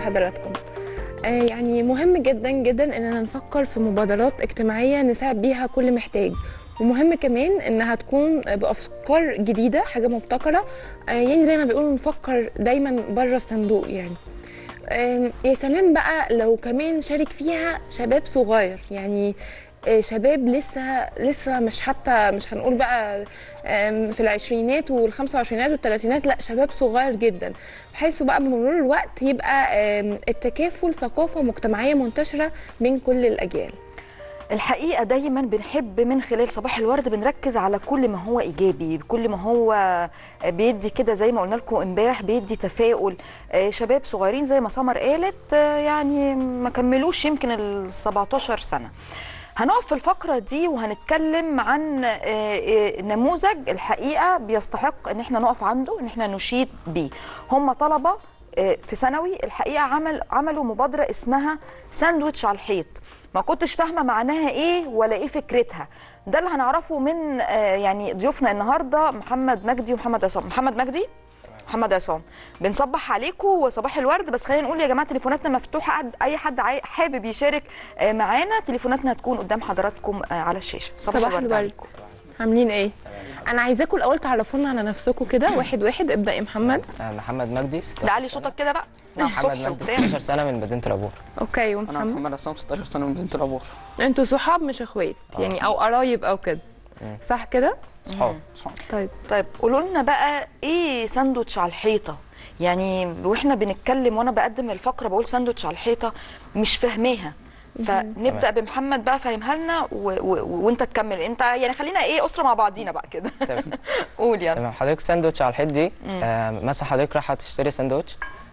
حضراتكم آه، يعني مهم جدا جدا اننا نفكر في مبادرات اجتماعيه نساعد بيها كل محتاج ومهم كمان انها تكون بافكار جديده حاجه مبتكره آه، يعني زي ما بيقولوا نفكر دايما بره الصندوق يعني آم، يا سلام بقى لو كمان شارك فيها شباب صغير يعني آه، شباب لسه لسه مش حتى مش هنقول بقى آم، في العشرينات والخمسة وعشرينات والثلاثينات لا شباب صغير جدا بحيث بقى بمرور الوقت يبقى آم، التكافل ثقافة مجتمعية منتشرة بين كل الأجيال الحقيقه دايما بنحب من خلال صباح الورد بنركز على كل ما هو ايجابي كل ما هو بيدي كده زي ما قلنا لكم امبارح بيدي تفاؤل آه، شباب صغيرين زي ما سمر قالت آه، يعني ما كملوش يمكن ال 17 سنه هنقف في الفقرة دي وهنتكلم عن آه، آه، نموذج الحقيقة بيستحق ان احنا نقف عنده ان احنا نشيد بيه هم طلبة آه، في ثانوي الحقيقة عمل عملوا مبادرة اسمها ساندويتش على الحيط ما كنتش فاهمة معناها ايه ولا ايه فكرتها ده اللي هنعرفه من آه، يعني ضيوفنا النهارده محمد مجدي ومحمد عصام محمد مجدي محمد عصام بنصبح عليكم وصباح الورد بس خلينا نقول يا جماعه تليفوناتنا مفتوحه حد- اي حد عاي- حابب يشارك آه، معانا تليفوناتنا هتكون قدام حضراتكم آه، على الشاشه صباح, صباح الورد الورد عليكم عاملين ايه؟ انا عايزاكم الاول تعرفونا على نفسكم كده واحد واحد ابدا يا محمد آه، محمد مجدي 16 ده علي صوتك كده بقى مع محمد الصبح مجدي وبتاع 16 سنه من مدينه العبور اوكي انا ومحمد محمد عصام 16 سنه من مدينه العبور انتوا صحاب مش اخوات يعني او قرايب او كده صح كده؟ صحاب صحاب طيب طيب قولوا لنا بقى ايه ساندوتش على الحيطه يعني واحنا بنتكلم وانا بقدم الفقره بقول ساندوتش على الحيطه مش فاهماها فنبدا بمحمد بقى فهمها لنا و... و... وانت تكمل انت يعني خلينا ايه اسره مع بعضينا بقى كده تمام. قول يعني تمام حضرتك ساندوتش على الحيط دي آه مثلا حضرتك رايحه تشتري ساندوتش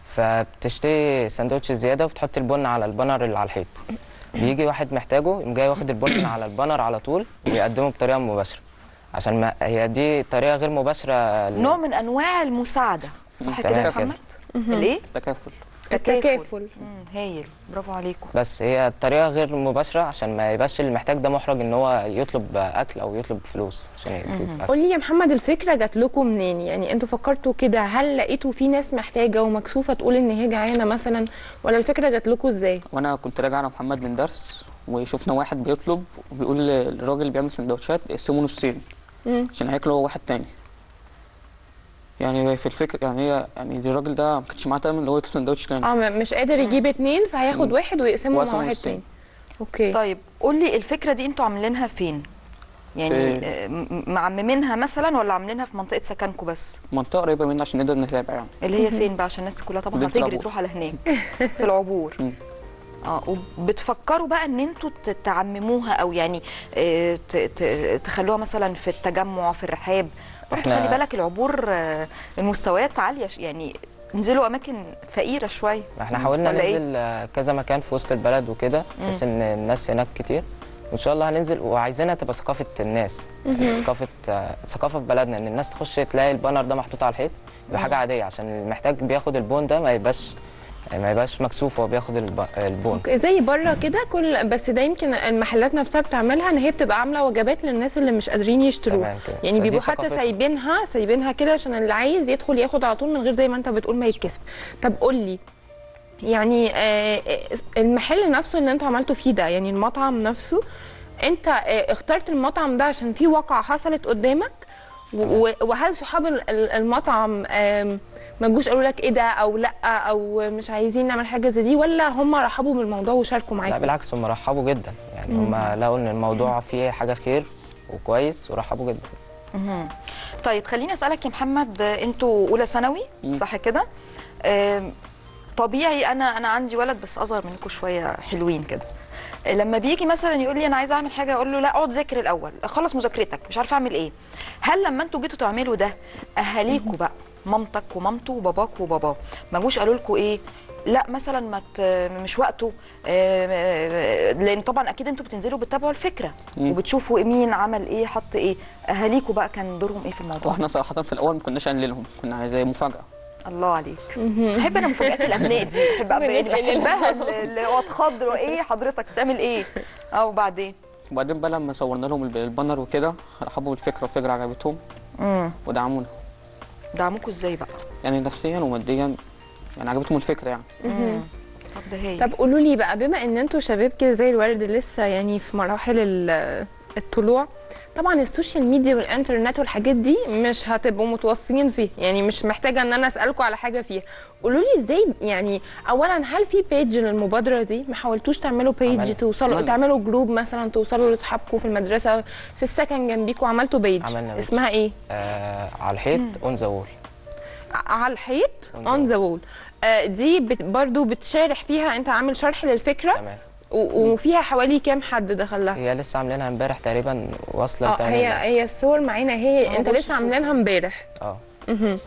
فبتشتري ساندوتش زياده وبتحط البن على البانر اللي على الحيط بيجي واحد محتاجه يقوم جاي واخد البن على البانر على طول ويقدمه بطريقه مباشره عشان ما هي دي طريقه غير مباشره ل- نوع من انواع المساعده صح كده يا تمام محمد ليه تكافل التكافل مم، هايل برافو عليكم بس هي طريقه غير مباشره عشان ما يبقاش المحتاج ده محرج ان هو يطلب اكل او يطلب فلوس عشان يجيب اكل قولي يا محمد الفكره جات لكم منين يعني انتوا فكرتوا كده هل لقيتوا في ناس محتاجه ومكسوفه تقول ان هي جعانه مثلا ولا الفكره جات لكم ازاي وانا كنت راجع انا ومحمد من درس وشفنا واحد بيطلب وبيقول للراجل اللي بيعمل سندوتشات اقسمه نصين مم. عشان هياكله هو واحد تاني يعني في الفكره يعني هي يعني دي الراجل ده ما كانش معاه تامن اللي هو يطلب سندوتش تاني اه م- مش قادر يجيب اتنين فهياخد مم. واحد ويقسمه مع وقسمه واحد نصين. تاني اوكي طيب قول لي الفكره دي انتوا عاملينها فين يعني في- آه، م- معممينها مثلا ولا عاملينها في منطقه سكنكم بس منطقه قريبه منا عشان نقدر نتابع يعني اللي هي فين بقى عشان الناس كلها طبعا مدينة هتجري العبور. تروح على هناك في العبور مم. اه وبتفكروا بقى ان انتوا ت- تعمموها او يعني آه، ت- ت- تخلوها مثلا في التجمع في الرحاب برضه إحنا- خلي بالك العبور آه، المستويات عاليه ش- يعني انزلوا اماكن فقيره شويه احنا حاولنا ولا إيه؟ ننزل آه، كذا مكان في وسط البلد وكده بحيث ان الناس هناك كتير وان شاء الله هننزل وعايزينها تبقى ثقافه الناس يعني ثقافه آه، ثقافه في بلدنا ان الناس تخش تلاقي البانر ده محطوط على الحيط يبقى حاجه عاديه عشان المحتاج بياخد البون ده ما يبقاش ما يبقاش مكسوف وهو بياخد الب- البون اوكي زي بره كده كل بس ده يمكن المحلات نفسها بتعملها ان هي بتبقى عامله وجبات للناس اللي مش قادرين يشتروها تمام كده. يعني فدي بيبقوا حتى ثقافتهم. سايبينها سايبينها كده عشان اللي عايز يدخل ياخد على طول من غير زي ما انت بتقول ما يتكسب طب قول لي يعني آه، آه، المحل نفسه اللي انتوا عملتوا فيه ده يعني المطعم نفسه انت آه، اخترت المطعم ده عشان في واقعة حصلت قدامك و- وهل صحاب ال- ال- المطعم آم، ما جوش قالوا لك ايه ده او لا او مش عايزين نعمل حاجه زي دي ولا هم رحبوا بالموضوع وشاركوا لا معاكم بالعكس هم رحبوا جدا يعني هم لقوا ان الموضوع فيه حاجه خير وكويس ورحبوا جدا مهم. طيب خليني اسالك يا محمد آه، انتوا اولى ثانوي مم. صح كده آم، طبيعي انا انا عندي ولد بس اصغر منكم شويه حلوين كده آه، لما بيجي مثلا يقول لي انا عايز اعمل حاجه اقول له لا اقعد ذاكر الاول خلص مذاكرتك مش عارفه اعمل ايه هل لما انتوا جيتوا تعملوا ده اهاليكوا بقى مامتك ومامته وباباك وباباه ما جوش قالوا لكم ايه لا مثلا ما ت- مش وقته آه، آه، لان طبعا اكيد انتوا بتنزلوا بتتابعوا الفكره مم. وبتشوفوا مين عمل ايه حط ايه اهاليكوا بقى كان دورهم ايه في الموضوع واحنا صراحه في الاول ما كناش قايلين كنا زي مفاجاه الله عليك بحب انا مفاجآت الابناء دي بحب ماليش إلا بحبها اللي هو اتخضر وايه حضرتك بتعمل ايه او بعدين وبعدين بقى لما صورنا لهم الب- البانر وكده رحبوا بالفكره والفكره عجبتهم امم ودعمونا دعموكوا ازاي بقى يعني نفسيا وماديا يعني عجبتهم الفكره يعني مم. طب ده هايل طب قولوا لي بقى بما ان انتوا شباب كده زي الورد لسه يعني في مراحل ال- الطلوع طبعا السوشيال ميديا والانترنت والحاجات دي مش هتبقوا متوصيين فيه يعني مش محتاجه ان انا اسالكم على حاجه فيها قولوا لي ازاي يعني اولا هل في بيج للمبادره دي ما حاولتوش تعملوا بيج عملنا. توصلوا عملنا. تعملوا جروب مثلا توصلوا لاصحابكم في المدرسه في السكن جنبيكم عملتوا بيج عملنا بيج. اسمها ايه آه على الحيط اون ذا وول ع- على الحيط On the اون ذا وول دي بت برضو بتشارح فيها انت عامل شرح للفكره تمام و- وفيها حوالي كام حد دخل لها هي لسه عاملينها امبارح تقريبا واصله اه ل هي هي الصور معانا هي اه انت بص لسه شوف. عاملينها امبارح اه مهم.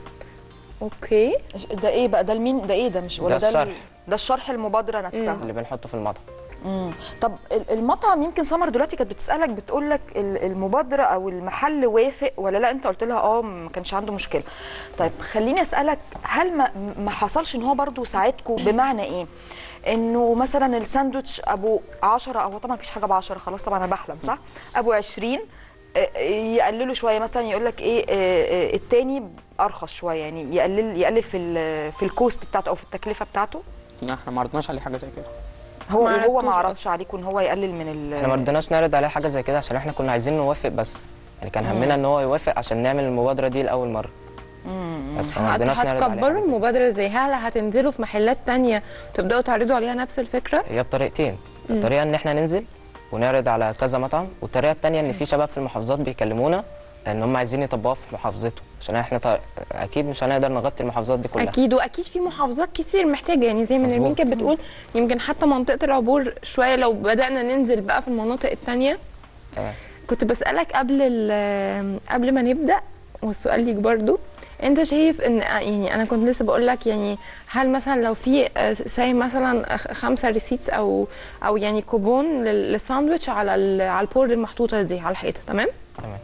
اوكي ده ايه بقى ده المين ده ايه ده مش ولا ده ده ال- الشرح. ده الشرح المبادره نفسها اللي بنحطه في المطعم مم. طب ال- المطعم يمكن سمر دلوقتي كانت بتسالك بتقول لك ال- المبادره او المحل وافق ولا لا انت قلت لها اه ما كانش عنده مشكله طيب خليني اسالك هل ما, ما حصلش ان هو برضو ساعدكم بمعنى ايه انه مثلا الساندوتش ابو 10 او طبعا مفيش حاجه ب 10 خلاص طبعا انا بحلم صح ابو 20 آه، يقللوا شويه مثلا يقول لك ايه آه، آه، التاني ارخص شويه يعني يقلل يقلل في ال- في الكوست بتاعته او في التكلفه بتاعته لا احنا ما عرضناش عليه حاجه زي كده هو ما هو عرضتوش ما عرضش عليكم ان هو يقلل من ال احنا ما رضيناش نعرض عليه حاجه زي كده عشان احنا كنا عايزين نوافق بس يعني كان همنا ان هو يوافق عشان نعمل المبادره دي لاول مره بس فما هت- رضيناش نعرض عليه حاجه هتكبروا زي كده. المبادره ازاي هل هتنزلوا في محلات تانية تبداوا تعرضوا عليها نفس الفكره هي بطريقتين الطريقه ان احنا ننزل ونعرض على كذا مطعم والطريقه الثانيه ان في شباب في المحافظات بيكلمونا ان هم عايزين يطبقوها في محافظتهم عشان احنا ط... اكيد مش هنقدر نغطي المحافظات دي كلها اكيد واكيد في محافظات كتير محتاجه يعني زي ما مظبوط. نرمين كانت بتقول يمكن حتى منطقه العبور شويه لو بدانا ننزل بقى في المناطق التانية تمام كنت بسالك قبل ال- قبل ما نبدا والسؤال ليك برضو انت شايف ان يعني انا كنت لسه بقول لك يعني هل مثلا لو في زي مثلا خ- خمسه ريسيتس او او يعني كوبون لل- للساندوتش على ال- على البورد المحطوطه دي على الحيطه تمام تمام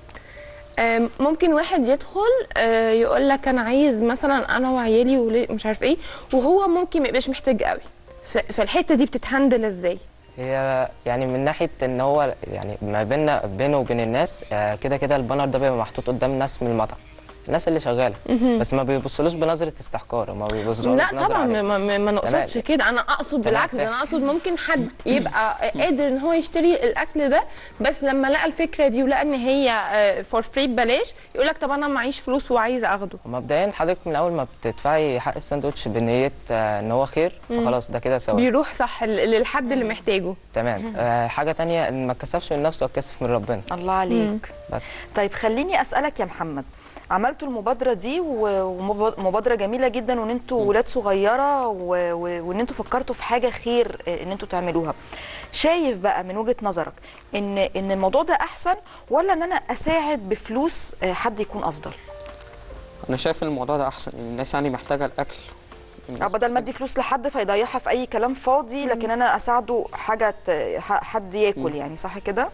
آم، ممكن واحد يدخل آه، يقول لك انا عايز مثلا انا وعيالي ولي- مش عارف ايه وهو ممكن ما يبقاش محتاج قوي ف- فالحته دي بتتهندل ازاي هي يعني من ناحيه ان هو يعني ما بيننا بينه وبين الناس آه، كده كده البانر ده بيبقى محطوط قدام الناس من المطعم الناس اللي شغاله بس ما بيبصلوش بنظره استحقار ما بيبصلوش لا بنظره طبعا عليه. ما, ما, ما نقصدش تمام. كده انا اقصد تمام، بالعكس فاهم. انا اقصد ممكن حد يبقى قادر ان هو يشتري الاكل ده بس لما لقى الفكره دي ولقى ان هي فور فري ببلاش يقول لك طب انا معيش فلوس وعايز اخده مبدئيا حضرتك من اول ما بتدفعي حق الساندوتش بنيه آه، ان هو خير فخلاص ده كده سوا بيروح صح ل- للحد اللي محتاجه تمام آه حاجه تانية ان ما تكسفش من نفسه وتكسف من ربنا الله عليك بس طيب خليني اسالك يا محمد عملتوا المبادره دي و- ومبادره جميله جدا وان انتوا ولاد صغيره و- و- وان انتوا فكرتوا في حاجه خير آه، ان انتوا تعملوها شايف بقى من وجهه نظرك ان ان الموضوع ده احسن ولا ان انا اساعد بفلوس آه، حد يكون افضل انا شايف ان الموضوع ده احسن يعني الناس يعني محتاجه الاكل أو الناس بدل ما ادي فلوس لحد فيضيعها في اي كلام فاضي لكن انا اساعده حاجه ت- ح- حد ياكل يعني صح كده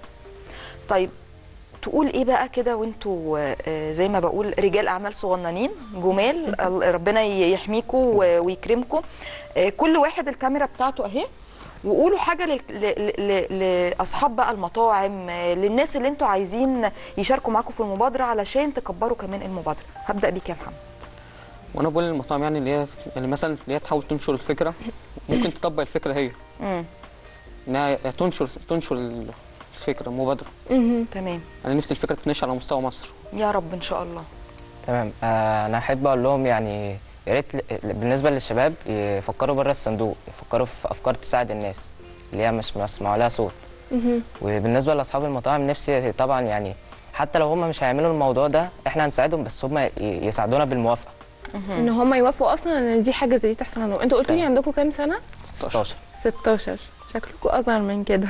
طيب تقول ايه بقى كده وانتوا آه، زي ما بقول رجال اعمال صغننين جمال ال- ربنا ي- يحميكم و- ويكرمكم آه، كل واحد الكاميرا بتاعته اهي وقولوا حاجه لل- ل- ل- لاصحاب بقى المطاعم آه، للناس اللي انتوا عايزين يشاركوا معاكم في المبادره علشان تكبروا كمان المبادره هبدا بيك يا محمد وانا بقول للمطاعم يعني اللي هي يعني مثلا اللي هي تحاول تنشر الفكره ممكن تطبق الفكره هي امم انها تنشر تنشر الفكره المبادره مهم. تمام انا نفسي الفكره تنشر على مستوى مصر يا رب ان شاء الله تمام آه انا احب اقول لهم يعني يا ريت ل- بالنسبه للشباب يفكروا بره الصندوق يفكروا في افكار تساعد الناس اللي هي مش مسموع لها صوت مهم. وبالنسبه لاصحاب المطاعم نفسي طبعا يعني حتى لو هم مش هيعملوا الموضوع ده احنا هنساعدهم بس هم ي- يساعدونا بالموافقه ان هم يوافقوا اصلا ان دي حاجه زي دي تحصل عندهم انتوا قلتوا لي تمام. عندكم كام سنه 16 16 شكلكم اصغر من كده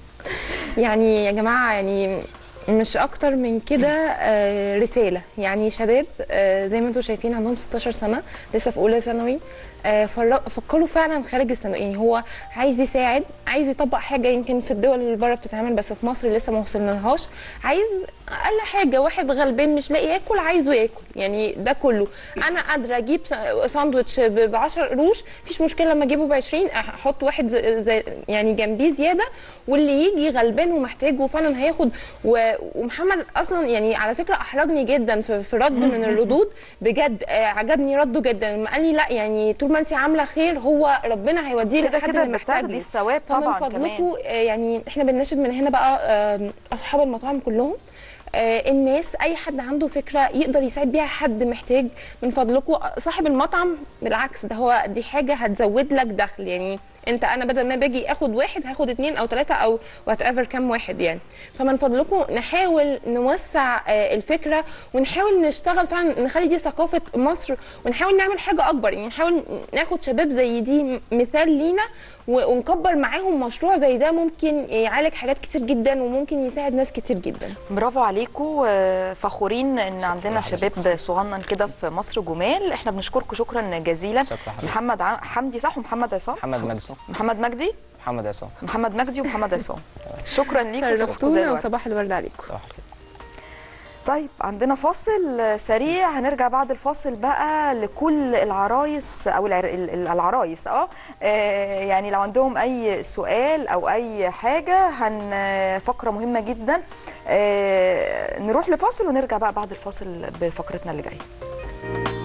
يعني يا جماعه يعني مش اكتر من كده آه، رساله يعني شباب آه، زي ما انتم شايفين عندهم 16 سنه لسه في اولى ثانوي آه، فر- فكروا فعلا خارج الصندوق يعني هو عايز يساعد عايز يطبق حاجه يمكن في الدول اللي بره بتتعمل بس في مصر لسه ما وصلناش عايز اقل حاجه واحد غلبان مش لاقي ياكل عايزه ياكل يعني ده كله انا قادره اجيب س- ساندوتش ب 10 قروش مفيش مشكله لما اجيبه ب 20 احط واحد زي زي يعني جنبيه زياده واللي يجي غلبان ومحتاج وفعلا هياخد و- ومحمد اصلا يعني على فكره احرجني جدا في, في رد من الردود بجد آه، عجبني رده جدا لما قال لي لا يعني طول طول ما انت عامله خير هو ربنا هيوديه كده لحد كده اللي محتاج بتاخدي له. الثواب فمن طبعا كمان فضلكم آه، يعني احنا بنناشد من هنا بقى آه، اصحاب المطاعم كلهم آه، الناس اي حد عنده فكره يقدر يساعد بيها حد محتاج من فضلكم صاحب المطعم بالعكس ده هو دي حاجه هتزود لك دخل يعني انت انا بدل ما باجي اخد واحد هاخد اتنين او ثلاثه او وات ايفر كام واحد يعني فمن فضلكم نحاول نوسع آه، الفكره ونحاول نشتغل فعلا نخلي دي ثقافه مصر ونحاول نعمل حاجه اكبر يعني نحاول ناخد شباب زي دي م- مثال لينا و- ونكبر معاهم مشروع زي ده ممكن يعالج حاجات كتير جدا وممكن يساعد ناس كتير جدا برافو عليكم آه، فخورين ان عندنا شباب صغنن كده في مصر جمال احنا بنشكركم شكرا جزيلا شكرا حضرتك. محمد ع- حمدي صح ومحمد عصام محمد مجدي محمد مجدي محمد عصام محمد مجدي ومحمد عصام شكرا ليكم صباحكم زي شرفتونا الورد. وصباح الورد عليكم صح كده طيب عندنا فاصل سريع هنرجع بعد الفاصل بقى لكل العرايس او العر... ال- ال- العرايس اه آه، يعني لو عندهم اي سؤال او اي حاجه هن فقره مهمه جدا آه، نروح لفاصل ونرجع بقى بعد الفاصل بفقرتنا اللي جايه